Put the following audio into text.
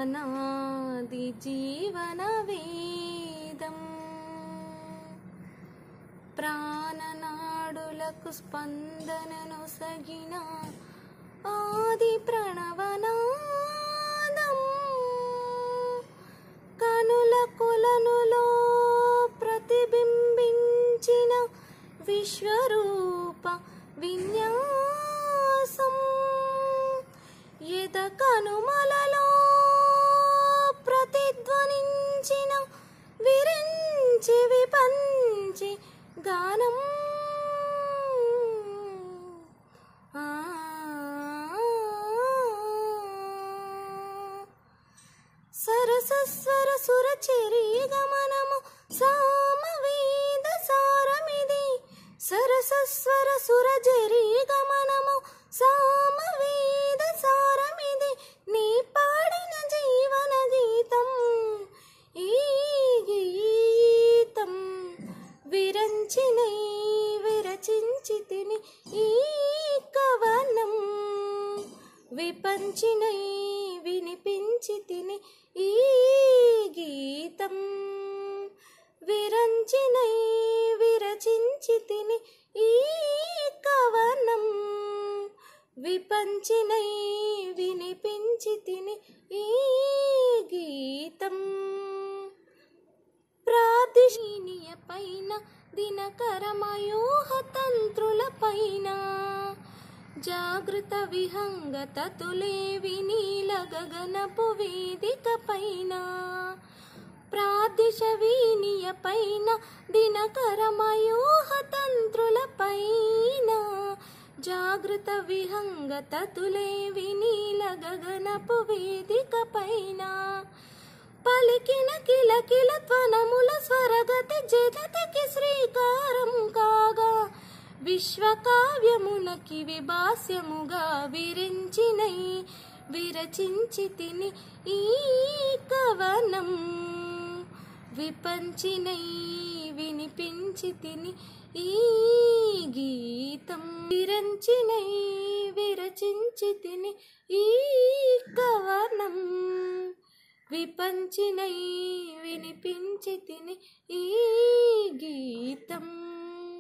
జీవనాది జీవన వేదం ప్రాణనాడులకు స్పందనను సగిన ఆది ప్రణవనాదం కనుల కొలనులో ప్రతిబింబించిన విశ్వరూప విన్యాసం ఎద కనుమలలో ప్రతిధ్వనించిన విరించి విపంచి గానం ఆ సరసస్వర సురచిరి గమనము సామవేద సారమిది సరసస్వర సురజరి గమనము సామవేద సారమిది నీ పాడిన జీవన గీతం ఈ గీతం విరంచినై విరచించి తిని ఈ కవనం విపంచినై వినిపించి తిని ఈ గీతం విరంచినై విరచించి తిని ఈ కవనం విపంచినై వినిపించి తిని ఈ గీతం ప్రాదిశీనియ పైన దినకరమయూహ తంత్రుల పైన జాగృత విహంగత తులేవి నీల గగనపు వేదిక పైన ప్రాదిశ వీనియ పైన దినకరమయూహ తంత్రుల పైన జాగృత విహంగత తులేవి నీల గగనపు వేదిక పైన పలికిన కిల కిల త్వనముల స్వరగతి జగతికి శ్రీకారం కాగా విశ్వకావ్యమునకి విభాస్యముగా విరించినై విరచించి తిని ఈ కవనం విపంచినై వినిపించి తిని ఈ గీతం విరంచినై విరచించి తిని ఈ కవనం విపంచినై వినిపించి తిని ఈ గీతం